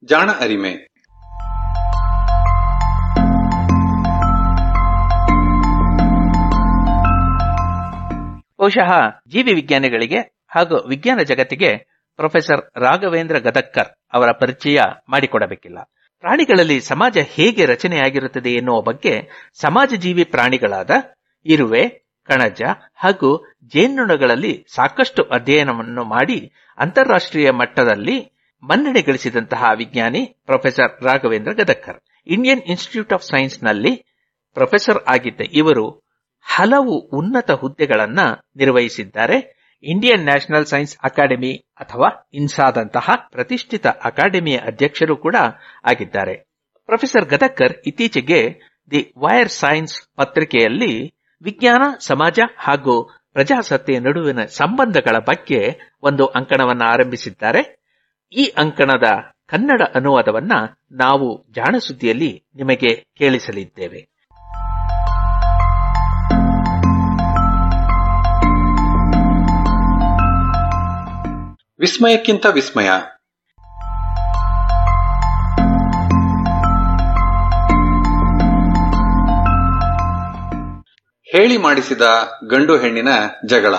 ಜಾಣ ಅರಿಮೆ ಬಹುಶಃ ಜೀವಿ ವಿಜ್ಞಾನಿಗಳಿಗೆ ಹಾಗೂ ವಿಜ್ಞಾನ ಜಗತ್ತಿಗೆ ಪ್ರೊಫೆಸರ್ ರಾಘವೇಂದ್ರ ಗದಕ್ಕರ್ ಅವರ ಪರಿಚಯ ಮಾಡಿಕೊಡಬೇಕಿಲ್ಲ ಪ್ರಾಣಿಗಳಲ್ಲಿ ಸಮಾಜ ಹೇಗೆ ರಚನೆಯಾಗಿರುತ್ತದೆ ಎನ್ನುವ ಬಗ್ಗೆ ಸಮಾಜ ಜೀವಿ ಪ್ರಾಣಿಗಳಾದ ಇರುವೆ ಕಣಜ ಹಾಗೂ ಜೇನುನೊಣಗಳಲ್ಲಿ ಸಾಕಷ್ಟು ಅಧ್ಯಯನವನ್ನು ಮಾಡಿ ಅಂತಾರಾಷ್ಟ್ರೀಯ ಮಟ್ಟದಲ್ಲಿ ಮನ್ನಣೆ ಗಳಿಸಿದಂತಹ ವಿಜ್ಞಾನಿ professor Raghavendra Gadagkar Indian Institute of Science ನಲ್ಲಿ ಪ್ರೊಫೆಸರ್ ಆಗಿದ್ದ ಇವರು ಹಲವು ಉನ್ನತ ಹುದ್ದೆಗಳನ್ನ ನಿರ್ವಹಿಸಿದ್ದಾರೆ ಇಂಡಿಯನ್ ನ್ಯಾಷನಲ್ ಸೈನ್ಸ್ ಅಕಾಡೆಮಿ ಅಥವಾ ಇನ್ಸಾದಂತಹ ಪ್ರತಿಷ್ಠಿತ ಅಕಾಡೆಮಿಯ ಅಧ್ಯಕ್ಷರು ಕೂಡ ಆಗಿದ್ದಾರೆ ಪ್ರೊಫೆಸರ್ ಗದಕ್ಕರ್ ಇತ್ತೀಚೆಗೆ ದಿ ವೈರ್ ಸೈನ್ಸ್ ಪತ್ರಿಕೆಯಲ್ಲಿ ವಿಜ್ಞಾನ ಸಮಾಜ ಹಾಗೂ ಪ್ರಜಾಸತ್ತೆಯ ನಡುವಿನ ಸಂಬಂಧಗಳ ಬಗ್ಗೆ ಒಂದು ಅಂಕಣವನ್ನು ಆರಂಭಿಸಿದ್ದಾರೆ ಈ ಅಂಕಣದ ಕನ್ನಡ ಅನುವಾದವನ್ನ ನಾವು ಜಾಣಸುದ್ದಿಯಲ್ಲಿ ನಿಮಗೆ ಕೇಳಿಸಲಿದ್ದೇವೆ ವಿಸ್ಮಯಕ್ಕಿಂತ ವಿಸ್ಮಯ ಹೇಳಿ ಮಾಡಿಸಿದ ಗಂಡು ಹೆಣ್ಣಿನ ಜಗಳ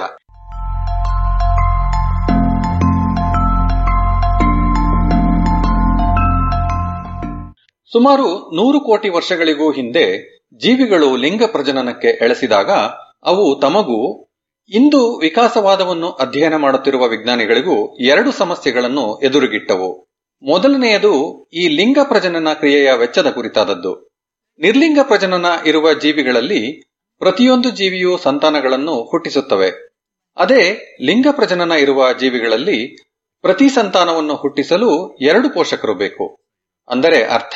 ಸುಮಾರು ನೂರು ಕೋಟಿ ವರ್ಷಗಳಿಗೂ ಹಿಂದೆ ಜೀವಿಗಳು ಲಿಂಗ ಪ್ರಜನನಕ್ಕೆ ಎಳೆಸಿದಾಗ ಅವು ತಮಗೂ ಇಂದು ವಿಕಾಸವಾದವನ್ನು ಅಧ್ಯಯನ ಮಾಡುತ್ತಿರುವ ವಿಜ್ಞಾನಿಗಳಿಗೂ ಎರಡು ಸಮಸ್ಯೆಗಳನ್ನು ಎದುರುಗಿಟ್ಟವು ಮೊದಲನೆಯದು ಈ ಲಿಂಗ ಪ್ರಜನನ ಕ್ರಿಯೆಯ ವೆಚ್ಚದ ಕುರಿತಾದದ್ದು ನಿರ್ಲಿಂಗ ಪ್ರಜನನ ಇರುವ ಜೀವಿಗಳಲ್ಲಿ ಪ್ರತಿಯೊಂದು ಜೀವಿಯು ಸಂತಾನಗಳನ್ನು ಹುಟ್ಟಿಸುತ್ತವೆ ಅದೇ ಲಿಂಗ ಪ್ರಜನನ ಇರುವ ಜೀವಿಗಳಲ್ಲಿ ಪ್ರತಿ ಸಂತಾನವನ್ನು ಹುಟ್ಟಿಸಲು ಎರಡು ಪೋಷಕರು ಬೇಕು ಅಂದರೆ ಅರ್ಥ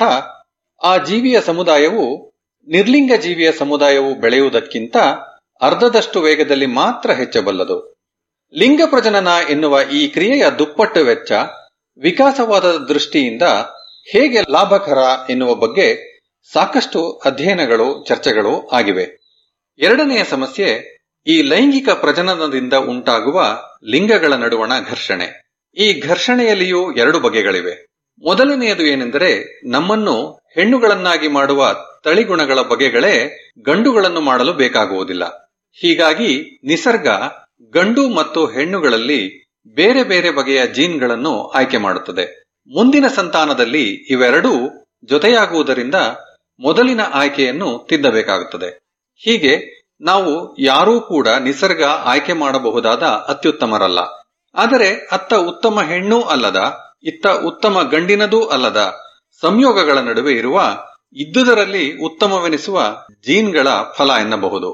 ಆ ಜೀವಿಯ ಸಮುದಾಯವು ನಿರ್ಲಿಂಗ ಜೀವಿಯ ಸಮುದಾಯವು ಬೆಳೆಯುವುದಕ್ಕಿಂತ ಅರ್ಧದಷ್ಟು ವೇಗದಲ್ಲಿ ಮಾತ್ರ ಹೆಚ್ಚಬಲ್ಲದು ಲಿಂಗ ಪ್ರಜನನ ಎನ್ನುವ ಈ ಕ್ರಿಯೆಯ ದುಪ್ಪಟ್ಟು ವೆಚ್ಚ ವಿಕಾಸವಾದದ ದೃಷ್ಟಿಯಿಂದ ಹೇಗೆ ಲಾಭಕರ ಎನ್ನುವ ಬಗ್ಗೆ ಸಾಕಷ್ಟು ಅಧ್ಯಯನಗಳು ಚರ್ಚೆಗಳು ಆಗಿವೆ ಎರಡನೆಯ ಸಮಸ್ಯೆ ಈ ಲೈಂಗಿಕ ಪ್ರಜನನದಿಂದ ಉಂಟಾಗುವ ಲಿಂಗಗಳ ನಡುವಣ ಘರ್ಷಣೆ ಈ ಘರ್ಷಣೆಯಲ್ಲಿಯೂ ಎರಡು ಬಗೆಗಳಿವೆ ಮೊದಲನೆಯದು ಏನೆಂದರೆ ನಮ್ಮನ್ನು ಹೆಣ್ಣುಗಳನ್ನಾಗಿ ಮಾಡುವ ತಳಿಗುಣಗಳ ಬಗೆಗಳೇ ಗಂಡುಗಳನ್ನು ಮಾಡಲು ಬೇಕಾಗುವುದಿಲ್ಲ ಹೀಗಾಗಿ ನಿಸರ್ಗ ಗಂಡು ಮತ್ತು ಹೆಣ್ಣುಗಳಲ್ಲಿ ಬೇರೆ ಬೇರೆ ಬಗೆಯ ಜೀನ್ಗಳನ್ನು ಆಯ್ಕೆ ಮಾಡುತ್ತದೆ ಮುಂದಿನ ಸಂತಾನದಲ್ಲಿ ಇವೆರಡೂ ಜೊತೆಯಾಗುವುದರಿಂದ ಮೊದಲಿನ ಆಯ್ಕೆಯನ್ನು ತಿದ್ದಬೇಕಾಗುತ್ತದೆ ಹೀಗೆ ನಾವು ಯಾರೂ ಕೂಡ ನಿಸರ್ಗ ಆಯ್ಕೆ ಮಾಡಬಹುದಾದ ಅತ್ಯುತ್ತಮರಲ್ಲ ಆದರೆ ಅತ್ತ ಉತ್ತಮ ಹೆಣ್ಣೂ ಅಲ್ಲದ ಇತ್ತ ಉತ್ತಮ ಗಂಡಿನದೂ ಅಲ್ಲದ ಸಂಯೋಗಗಳ ನಡುವೆ ಇರುವ ಇದ್ದುದರಲ್ಲಿ ಉತ್ತಮವೆನಿಸುವ ಜೀನ್ಗಳ ಫಲ ಎನ್ನಬಹುದು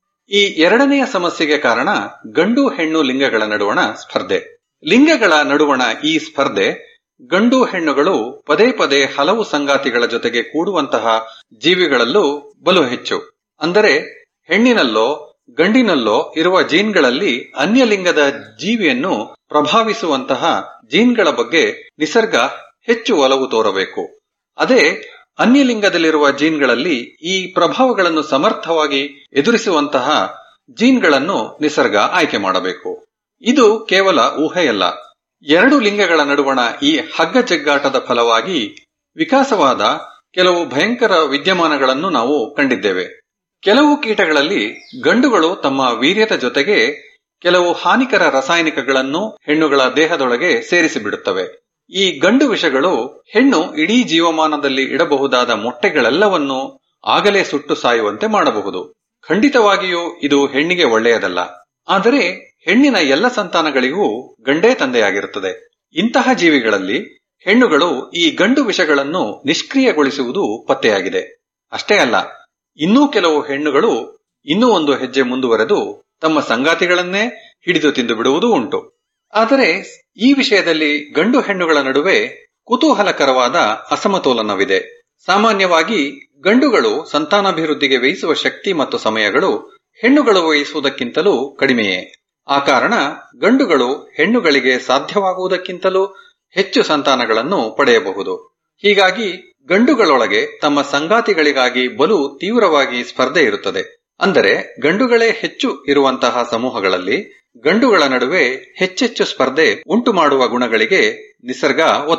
ಈ ಎರಡನೆಯ ಸಮಸ್ಯೆಗೆ ಕಾರಣ ಗಂಡು ಹೆಣ್ಣು ಲಿಂಗಗಳ ನಡುವಣ ಸ್ಪರ್ಧೆ ಲಿಂಗಗಳ ನಡುವಣ ಈ ಸ್ಪರ್ಧೆ ಗಂಡು ಹೆಣ್ಣುಗಳು ಪದೇ ಪದೇ ಹಲವು ಸಂಗಾತಿಗಳ ಜೊತೆಗೆ ಕೂಡುವಂತಹ ಜೀವಿಗಳಲ್ಲೂ ಬಲು ಹೆಚ್ಚು ಅಂದರೆ ಹೆಣ್ಣಿನಲ್ಲೋ ಗಂಡಿನಲ್ಲೋ ಇರುವ ಜೀನ್ಗಳಲ್ಲಿ ಅನ್ಯಲಿಂಗದ ಜೀವಿಯನ್ನು ಪ್ರಭಾವಿಸುವಂತಹ ಜೀನ್ಗಳ ಬಗ್ಗೆ ನಿಸರ್ಗ ಹೆಚ್ಚು ಒಲವು ತೋರಬೇಕು ಅದೇ ಅನ್ಯಲಿಂಗದಲ್ಲಿರುವ ಜೀನ್ಗಳಲ್ಲಿ ಈ ಪ್ರಭಾವಗಳನ್ನು ಸಮರ್ಥವಾಗಿ ಎದುರಿಸುವಂತಹ ಜೀನ್ಗಳನ್ನು ನಿಸರ್ಗ ಆಯ್ಕೆ ಮಾಡಬೇಕು ಇದು ಕೇವಲ ಊಹೆಯಲ್ಲ ಎರಡು ಲಿಂಗಗಳ ನಡುವಣ ಈ ಹಗ್ಗ ಜಗ್ಗಾಟದ ಫಲವಾಗಿ ವಿಕಾಸವಾದ ಕೆಲವು ಭಯಂಕರ ವಿದ್ಯಮಾನಗಳನ್ನು ನಾವು ಕಂಡಿದ್ದೇವೆ ಕೆಲವು ಕೀಟಗಳಲ್ಲಿ ಗಂಡುಗಳು ತಮ್ಮ ವೀರ್ಯದ ಜೊತೆಗೆ ಕೆಲವು ಹಾನಿಕರ ರಾಸಾಯನಿಕಗಳನ್ನು ಹೆಣ್ಣುಗಳ ದೇಹದೊಳಗೆ ಸೇರಿಸಿಬಿಡುತ್ತವೆ ಈ ಗಂಡು ವಿಷಗಳು ಹೆಣ್ಣು ಇಡೀ ಜೀವಮಾನದಲ್ಲಿ ಇಡಬಹುದಾದ ಮೊಟ್ಟೆಗಳೆಲ್ಲವನ್ನು ಆಗಲೇ ಸುಟ್ಟು ಸಾಯುವಂತೆ ಮಾಡಬಹುದು ಖಂಡಿತವಾಗಿಯೂ ಇದು ಹೆಣ್ಣಿಗೆ ಒಳ್ಳೆಯದಲ್ಲ ಆದರೆ ಹೆಣ್ಣಿನ ಎಲ್ಲ ಸಂತಾನಗಳಿಗೂ ಗಂಡೇ ತಂದೆಯಾಗಿರುತ್ತದೆ ಇಂತಹ ಜೀವಿಗಳಲ್ಲಿ ಹೆಣ್ಣುಗಳು ಈ ಗಂಡು ವಿಷಗಳನ್ನು ನಿಷ್ಕ್ರಿಯಗೊಳಿಸುವುದು ಪತ್ತೆಯಾಗಿದೆ ಅಷ್ಟೇ ಅಲ್ಲ ಇನ್ನೂ ಕೆಲವು ಹೆಣ್ಣುಗಳು ಇನ್ನೂ ಒಂದು ಹೆಜ್ಜೆ ಮುಂದುವರೆದು ತಮ್ಮ ಸಂಗಾತಿಗಳನ್ನೇ ಹಿಡಿದು ತಿಂದು ಬಿಡುವುದೂ ಉಂಟು ಆದರೆ ಈ ವಿಷಯದಲ್ಲಿ ಗಂಡು ಹೆಣ್ಣುಗಳ ನಡುವೆ ಕುತೂಹಲಕರವಾದ ಅಸಮತೋಲನವಿದೆ ಸಾಮಾನ್ಯವಾಗಿ ಗಂಡುಗಳು ಸಂತಾನಾಭಿವೃದ್ಧಿಗೆ ವ್ಯಯಿಸುವ ಶಕ್ತಿ ಮತ್ತು ಸಮಯಗಳು ಹೆಣ್ಣುಗಳು ವಹಿಸುವುದಕ್ಕಿಂತಲೂ ಕಡಿಮೆಯೇ ಆ ಕಾರಣ ಗಂಡುಗಳು ಹೆಣ್ಣುಗಳಿಗೆ ಸಾಧ್ಯವಾಗುವುದಕ್ಕಿಂತಲೂ ಹೆಚ್ಚು ಸಂತಾನಗಳನ್ನು ಪಡೆಯಬಹುದು ಹೀಗಾಗಿ ಗಂಡುಗಳೊಳಗೆ ತಮ್ಮ ಸಂಗಾತಿಗಳಿಗಾಗಿ ಬಲು ತೀವ್ರವಾಗಿ ಸ್ಪರ್ಧೆ ಇರುತ್ತದೆ ಅಂದರೆ ಗಂಡುಗಳೇ ಹೆಚ್ಚು ಇರುವಂತಹ ಸಮೂಹಗಳಲ್ಲಿ ಗಂಡುಗಳ ನಡುವೆ ಹೆಚ್ಚೆಚ್ಚು ಸ್ಪರ್ಧೆ ಉಂಟು ಮಾಡುವ ಗುಣಗಳಿಗೆ ನಿಸರ್ಗ